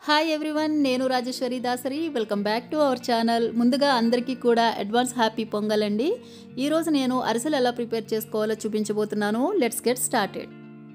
hi everyone నేను Rajeswari Dasari welcome back to our channel ముందుగా అందరికీ కూడా అడ్వాన్స్ హ్యాపీ పొంగల్ అండి ఈరోజు నేను అరిసెలు ఎలా ప్రిపేర్ చేసుకోవాలో చూపించబోతున్నాను లెట్స్ గెట్ స్టార్టెడ్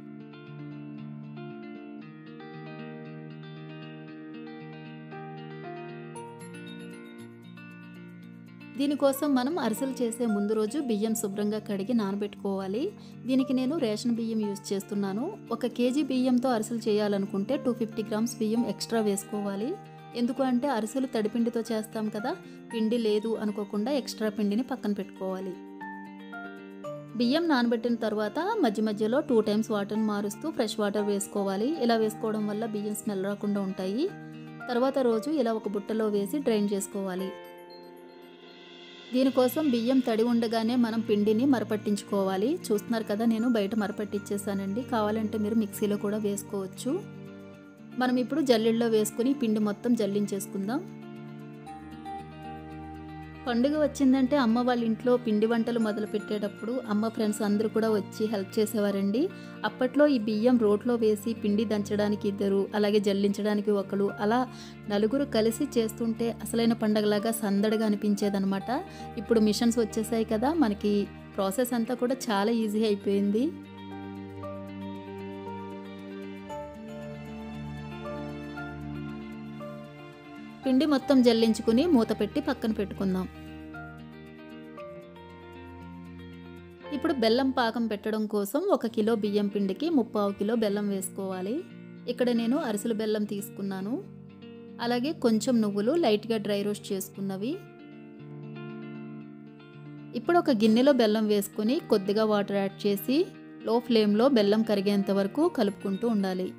దీనికోసం మనం అరిసెలు చేసే ముందు రోజు బియ్యం శుభ్రంగా కడిగి నానబెట్టుకోవాలి దీనికి నేను రేషన్ బియ్యం యూజ్ చేస్తున్నాను ఒక కేజీ బియ్యంతో అరిసెలు చేయాలనుకుంటే టూ ఫిఫ్టీ గ్రామ్స్ బియ్యం ఎక్స్ట్రా వేసుకోవాలి ఎందుకు అంటే అరిసెలు తడిపిండితో చేస్తాం కదా పిండి లేదు అనుకోకుండా ఎక్స్ట్రా పిండిని పక్కన పెట్టుకోవాలి బియ్యం నానబెట్టిన తర్వాత మధ్య మధ్యలో టూ టైమ్స్ వాటర్ని మారుస్తూ ఫ్రెష్ వాటర్ వేసుకోవాలి ఇలా వేసుకోవడం వల్ల బియ్యం స్మెల్ రాకుండా ఉంటాయి తర్వాత రోజు ఇలా ఒక బుట్టలో వేసి డ్రైన్ చేసుకోవాలి దీనికోసం బియ్యం తడి ఉండగానే మనం పిండిని మరపట్టించుకోవాలి చూస్తున్నారు కదా నేను బయట మరపట్టించేసానండి కావాలంటే మీరు మిక్సీలో కూడా వేసుకోవచ్చు మనం ఇప్పుడు జల్లెల్లో వేసుకుని పిండి మొత్తం జల్లించేసుకుందాం పండుగ వచ్చిందంటే అమ్మ వాళ్ళ ఇంట్లో పిండి వంటలు మొదలు పెట్టేటప్పుడు అమ్మ ఫ్రెండ్స్ అందరూ కూడా వచ్చి హెల్ప్ చేసేవారండి అప్పట్లో ఈ బియ్యం రోట్లో వేసి పిండి దంచడానికి ఇద్దరు అలాగే జల్లించడానికి ఒకరు అలా నలుగురు కలిసి చేస్తుంటే అసలైన పండగలాగా సందడిగా అనిపించేదనమాట ఇప్పుడు మిషన్స్ వచ్చేసాయి కదా మనకి ప్రాసెస్ అంతా కూడా చాలా ఈజీ అయిపోయింది పిండి మొత్తం జల్లించుకుని మూత పెట్టి పక్కన పెట్టుకుందాం ఇప్పుడు బెల్లం పాకం పెట్టడం కోసం ఒక కిలో బియ్యం పిండికి ముప్పావు కిలో బెల్లం వేసుకోవాలి ఇక్కడ నేను అరిసెలు బెల్లం తీసుకున్నాను అలాగే కొంచెం నువ్వులు లైట్గా డ్రై రోస్ట్ చేసుకున్నవి ఇప్పుడు ఒక గిన్నెలో బెల్లం వేసుకుని కొద్దిగా వాటర్ యాడ్ చేసి లో ఫ్లేమ్లో బెల్లం కరిగేంత వరకు కలుపుకుంటూ ఉండాలి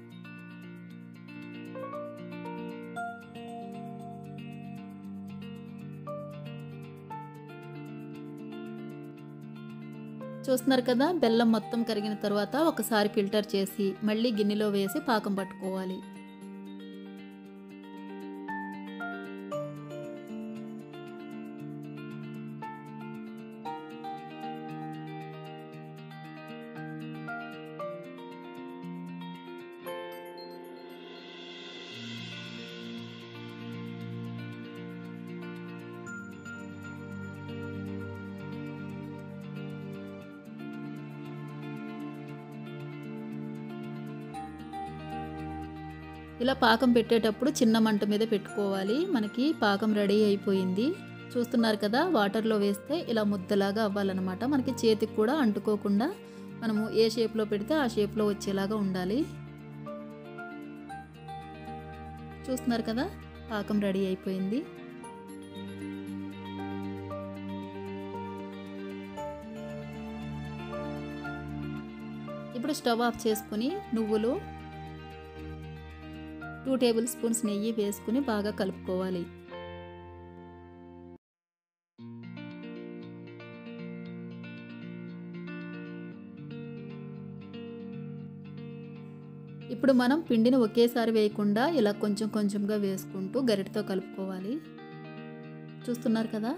చూస్తున్నారు కదా బెల్లం మొత్తం కరిగిన తర్వాత ఒకసారి ఫిల్టర్ చేసి మళ్ళీ గిన్నెలో వేసి పాకం పట్టుకోవాలి ఇలా పాకం పెట్టేటప్పుడు చిన్న మంట మీద పెట్టుకోవాలి మనకి పాకం రెడీ అయిపోయింది చూస్తున్నారు కదా వాటర్లో వేస్తే ఇలా ముద్దలాగా అవ్వాలన్నమాట మనకి చేతికి కూడా అంటుకోకుండా మనము ఏ షేప్లో పెడితే ఆ షేప్లో వచ్చేలాగా ఉండాలి చూస్తున్నారు కదా పాకం రెడీ అయిపోయింది ఇప్పుడు స్టవ్ ఆఫ్ చేసుకుని నువ్వులు టూ టేబుల్ స్పూన్స్ నెయ్యి వేసుకుని బాగా కలుపుకోవాలి ఇప్పుడు మనం పిండిని ఒకేసారి వేయకుండా ఇలా కొంచెం కొంచెంగా వేసుకుంటూ గరిటతో కలుపుకోవాలి చూస్తున్నారు కదా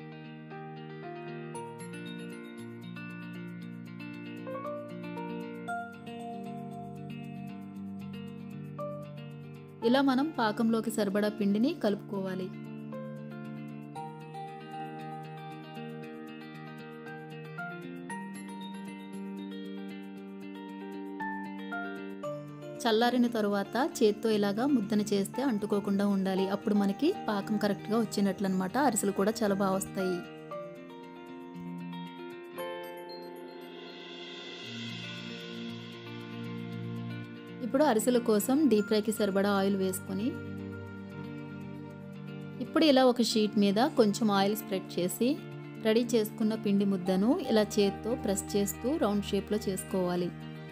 ఇలా మనం పాకంలోకి సరిపడా పిండిని కలుపుకోవాలి చల్లారిన తరువాత చేత్తో ఇలాగా ముద్దన చేస్తే అంటుకోకుండా ఉండాలి అప్పుడు మనకి పాకం కరెక్ట్గా వచ్చినట్లు అనమాట అరిసెలు కూడా చాలా బాగా వస్తాయి ఇప్పుడు అరిసెల కోసం డీప్ ఫ్రైకి సరిపడా ఆయిల్ వేసుకొని ఇప్పుడు ఇలా ఒక షీట్ మీద కొంచెం ఆయిల్ స్ప్రెడ్ చేసి రెడీ చేసుకున్న పిండి ముద్దను ఇలా చేత్తో ప్రెస్ చేస్తూ రౌండ్ షేప్లో చేసుకోవాలి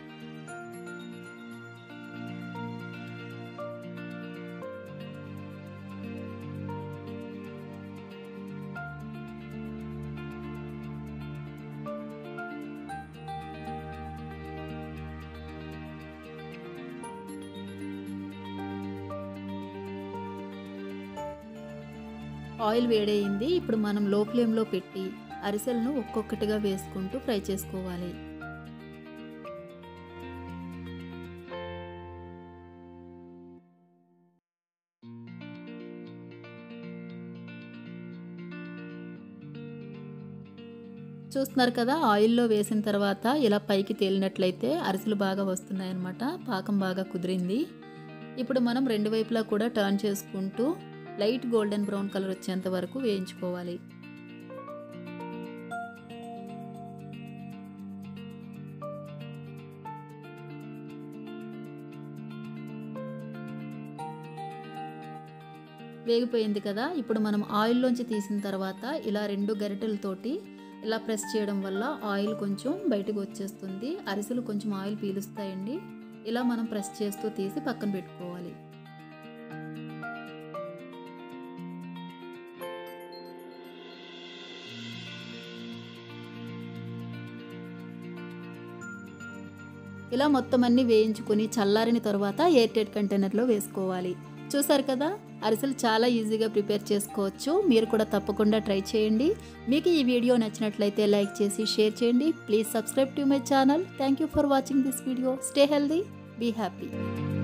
ఆయిల్ వేడయింది ఇప్పుడు మనం లో ఫ్లేమ్లో పెట్టి అరిసెలను ఒక్కొక్కటిగా వేసుకుంటూ ఫ్రై చేసుకోవాలి చూస్తున్నారు కదా ఆయిల్లో వేసిన తర్వాత ఇలా పైకి తేలినట్లయితే అరిసెలు బాగా వస్తున్నాయన్నమాట పాకం బాగా కుదిరింది ఇప్పుడు మనం రెండు వైపులా కూడా టర్న్ చేసుకుంటూ లైట్ గోల్డెన్ బ్రౌన్ కలర్ వచ్చేంత వరకు వేయించుకోవాలి వేగిపోయింది కదా ఇప్పుడు మనం ఆయిల్లోంచి తీసిన తర్వాత ఇలా రెండు గరిటెలతోటి ఇలా ప్రెస్ చేయడం వల్ల ఆయిల్ కొంచెం బయటకు వచ్చేస్తుంది అరిసెలు కొంచెం ఆయిల్ పీలుస్తాయండి ఇలా మనం ప్రెస్ చేస్తూ తీసి పక్కన పెట్టుకోవాలి ఇలా మొత్తం అన్ని వేయించుకొని చల్లారిన తర్వాత ఎయిర్ టైట్ కంటైనర్లో వేసుకోవాలి చూసారు కదా అరిసెలు చాలా ఈజీగా ప్రిపేర్ చేసుకోవచ్చు మీరు కూడా తప్పకుండా ట్రై చేయండి మీకు ఈ వీడియో నచ్చినట్లయితే లైక్ చేసి షేర్ చేయండి please subscribe to my channel thank you for watching this video stay healthy be happy